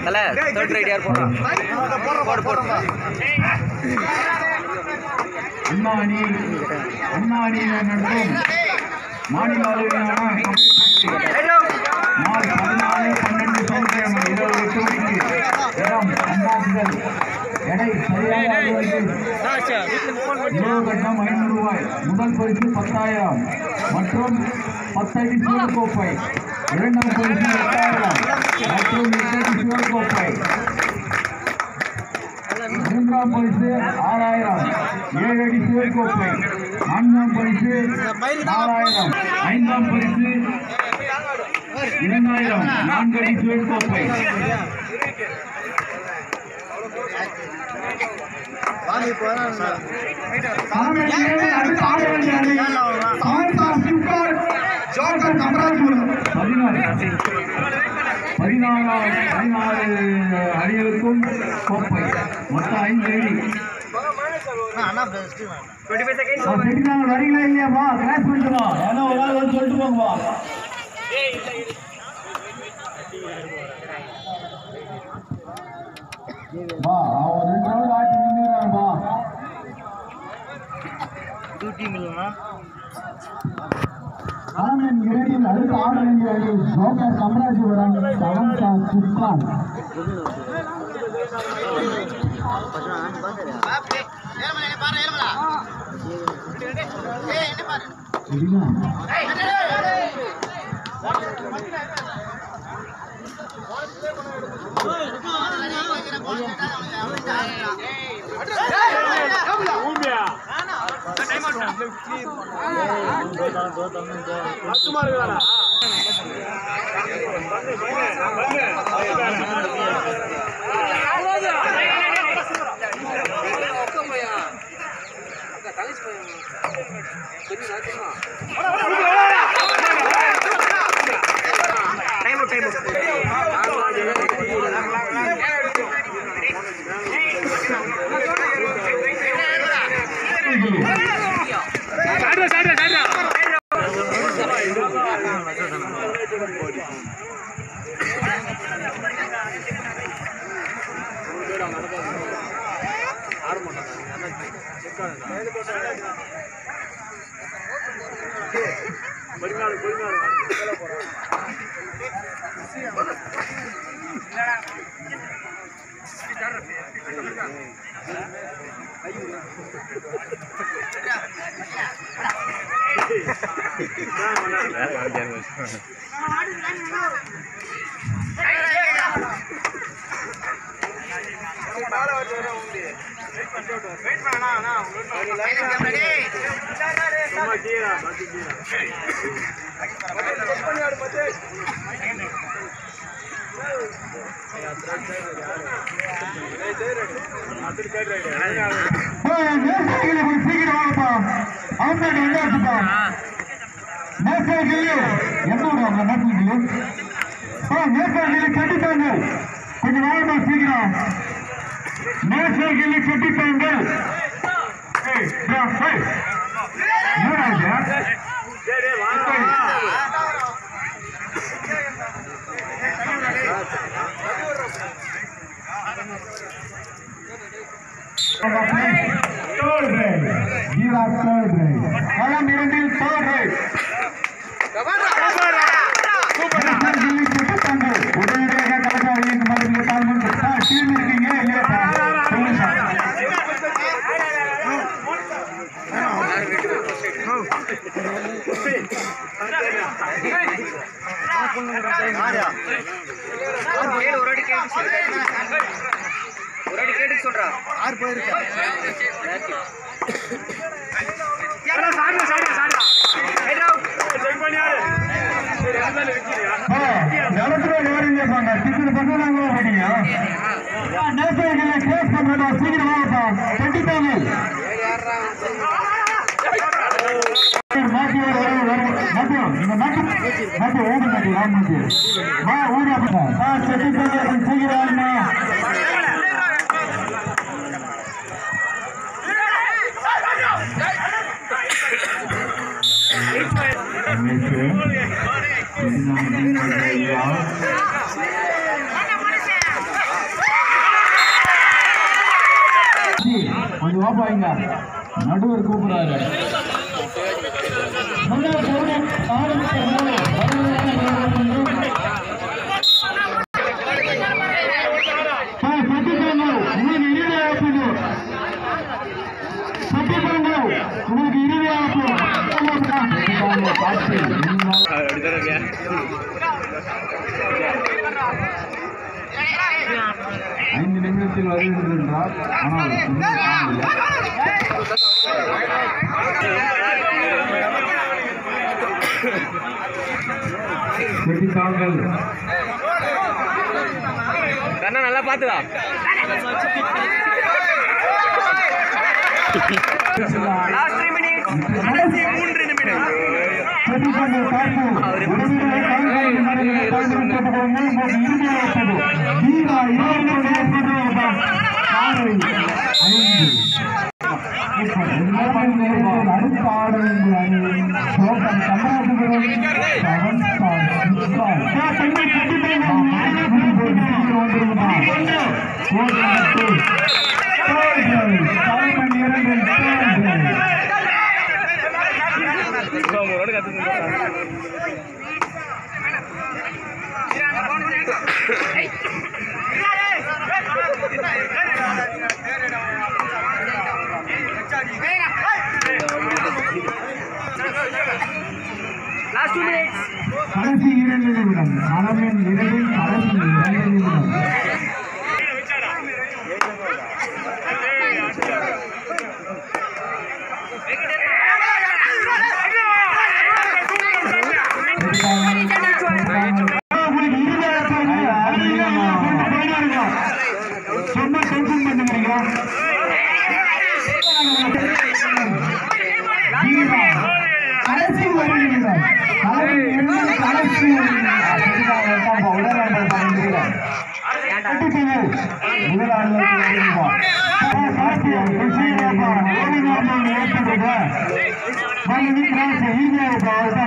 தல third right யார் போடுறான் போடு போடு அண்ணா அணி அண்ணா அணியினர் நடத்தும் மாநில அளவிலான நாள் பதினாலு பன்னெண்டு சனிக்கிழமை இரவு எட்டு மணிக்கு இடம் அம்பாசிடர் எடை சரியாக இரவு கட்டணம் ஐநூறு ரூபாய் முதல் பரிசு பத்தாயிரம் மற்றும் பத்தடி சிவன் கோப்பை இரண்டாம் பரிசு எட்டாயிரம் மற்றும் எட்டடி சிவன் கோப்பை மூன்றாம் பரிசு ஆறாயிரம் ஏழு அடி சிவன் கோப்பை நான்காம் பரிசு நாலாயிரம் ஐந்தாம் பரிசு இரண்டாயிரம் நான்கு அடி சிவன் கோப்பை பதினாறாம் பதினாறு அணிகளுக்கும் கோப்பை மொத்தம் ஐந்து அடி செட்டிநாள் வரீங்களா இல்லையாப்பா கிளாஸ் பண்ணிட்டு வா ஏன்னா ஒரு நாள் வந்து சொல்லிட்டு போங்கப்பா வா அவன் ரெண்டு ரவுண்ட் ஆட்டி நின்றுறான்பா ராமன் இரடியில் அடுத்து ஆட வேண்டிய அணி ஜோக்கர் சம்ராஜ்புரம் சவன்கா சுல்தான் சரிங்களா டைம் டைம் நேசகிரி கொஞ்சம் சீக்கிரம் வாங்கப்பா அவங்க வந்தாச்சுப்பா நேசகிரி என்ன விடுவாங்க நேசகிரி ஆ நேசகிரி கட்டிப்பாங்க கொஞ்சம் வாங்கப்பா சீக்கிரம் நேசகிரி கட்டிப்பாங்க ஏய் டா, ஏய். என்னடா இது? Third ray. Give us third ray. களம் இரண்டில் third ray. நேசகிரி கட்டிப்பாங்க. உடனடியாக கலக்க அணியின் மரபில் தாழ்ந்து சார் டீம் இருக்கீங்க இல்லையா சார் சொல்லுங்க சார் கேளு ஒரு அடி கேட்டு சொல்லு ஒரு அடி கேட்டு சொல்றா ஆறு போயிருக்கு நிலத்துல ஓடிங்க பாங்க டிக்கெட் பண்ண நாங்க ஓடிங்க நேசர்களை கேஸ் பண்றதா சீக்கிரம் வாங்கப்பா கண்டிப்பாங்க மாட்டி ஓடு மாட்டியோ நீங்க மாட்டி மாட்டி ஓடு மாட்டி வா மாட்டி வா ஓடு அப்பா ஆ செட்டி பண்ணி சீக்கிரம் வாங்கம்மா கொஞ்சம் வாப்பா இங்க நடுவர் கூப்பிடுறாரு முதல் பவுன் ஆரம்பிக்கிறது உங்களுக்கு இருபது ஐந்து நிமிடத்தில் வருகின்றார் ஆனால் இன்னும் காணவில்லை. செட்டித்தாங்கள் கண்ணா நல்லா பாத்துடா லாஸ்ட் த்ரீ மினிட்ஸ் கடைசி மூன்று நிமிடம் செட்டித்தாங்கள் காப்பு உடனடியாக கால்களை மடங்களை பயன்படுத்தப்படும் மூலம் இறுதியாகப்படும் வீரா இரண்டு ஏற்படுவதால் காலை ஐந்து அடுத்த ஆடவங்க அணி சோகம் Samajapuram seven star six star சைமன் இரண்டு தேர்தல் லாஸ்ட் டூ மினிட்ஸ் கடைசி இரண்டு நிமிடம் அளவின் இரண்டில் கடைசி இரண்டு நிமிடம் சொன்ன டென்ஷன் பண்ணுறீங்க கடைசி ஒரு நிமிடம் கடைசி இரண்டு கடைசி ஒரு நிமிடம் உடலாளர் பயன்படுகிறார் முதலாளர்